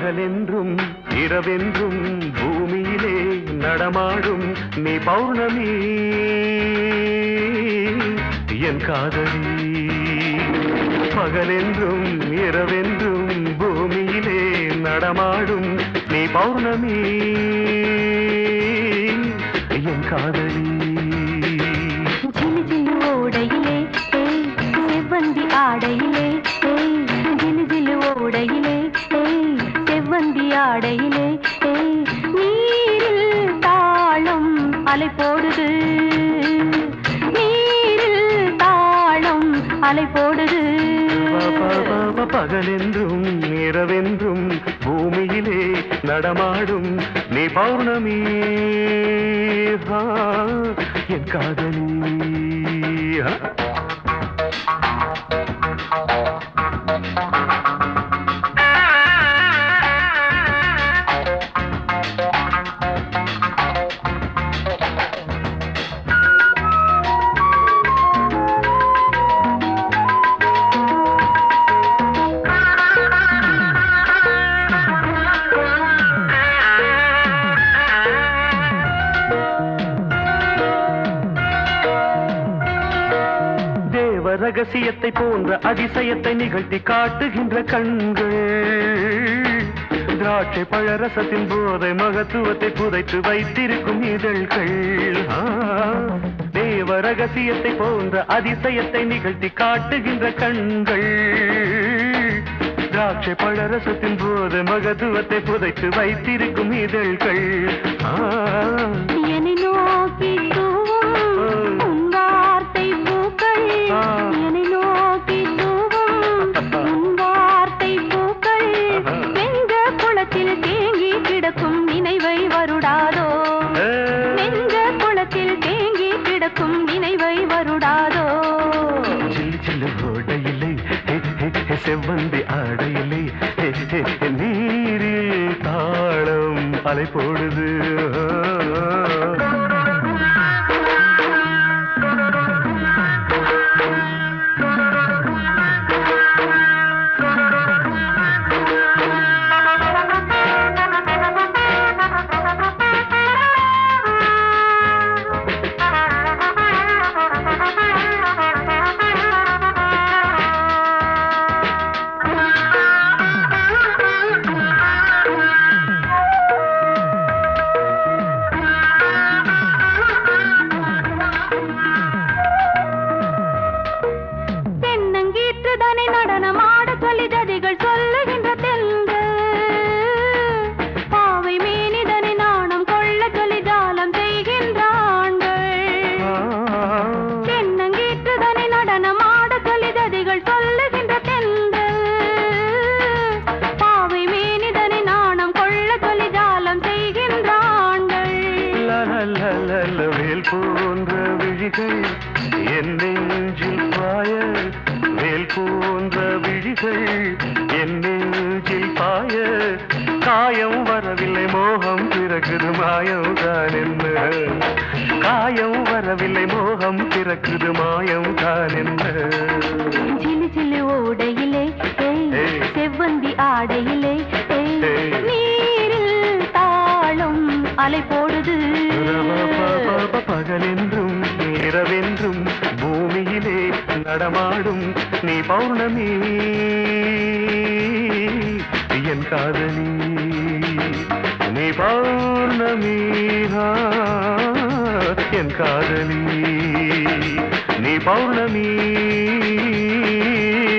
பகலென்றும் இரவென்றும் பூமியிலே நடமாடும் நீ பௌர்ணமி என் காதலி பகலென்றும் இரவென்றும் பூமியிலே நடமாடும் நீ பௌர்ணமி என் காதலி ஜிலு ஜிலு ஓடையிலே ஏய் செவ்வந்தி ஆடையிலே ஏய் ஜிலு ஜிலு ஓடையிலே ஏய் செவ்வந்தி ஆடையிலே ஏய் நீரில் தாளம் அலை போடுது நீரில் தாளம் அலை போடுது ப- ப- ப- ப- பகலென்றும் இரவென்றும் பூமியிலே நடமாடும் நீ பௌர்ணமி ஆ, என் காதலி ஆ. தேவ ரகசியத்தை போன்ற அதிசயத்தை நிகழ்த்தி காட்டுகின்ற கண்கள் திராட்சை பழரசத்தின் போதை மகத்துவத்தை புதைத்து வைத்திருக்கும் இதழ்கள் ஆ, தேவ ரகசியத்தை போன்ற அதிசயத்தை நிகழ்த்தி காட்டுகின்ற கண்கள் திராட்சை பழரசத்தின் போது மகத்துவத்தை புதைத்து வைத்திருக்கும் இதழ்கள் ஆ, என்னை நோக்கி தூவும் உன் வார்த்தை பூக்கள் ஆ. என்னை நோக்கி தூவும் உன் வார்த்தை பூக்கள் ஆஹா. நெஞ்ச குளத்தில் தேங்கி கிடக்கும் நினைவை வருடாதோ ஏ. நெஞ்ச குளத்தில் தேங்கி கிடக்கும் நினைவை வருடாதோ சில்லு சில்லு ஓடையிலே ஹே, ஹே, ஹே, செவ்வந்தி ஆடையிலே ஹே, ஹே, ஹே, நீரில் தாளம் அலை போடுது தென்னங்கீற்று தனை நடனமாட சொல்லி ஜதிகள் சொல்லுகின்ற தெல்கள் பாவை மேனிதனை நாணம் கொள்ள சொல்லி ஜாலம் செய்கின்ற ஆண்கள் தென்னங்கீற்று தனை நடனமாட சொல்லி ஜதிகள் சொல்லுகின்ற தெல்கள் பாவை மேனிதனை நாணம் கொள்ள சொல்லி ஜாலம் செய்கின்ற ஆண்கள் லலலலல, வேல் போன்ற விழிகள் என் நெஞ்சில் பாய வேல் போன்ற விழிகள் என் நெஞ்சில் பாய காயம் வரவில்லை மோகம் பிறக்குது மாயம் தான் என்ன காயம் வரவில்லை மோகம் பிறக்குது மாயம் தான் என்ன ஜிலு ஜிலு ஓடையிலே ஏய், ஏய். செவ்வந்தி ஆடையிலே ஏய், ஏய். நீரில் தாளம் அலை போடுது ப- பகலென்றும் இரவென்றும் பூமியிலே நடமாடும் நீ பௌர்ணமி என் காதலி நீ பௌர்ணமி ஆ, என் காதலி நீ பௌர்ணமி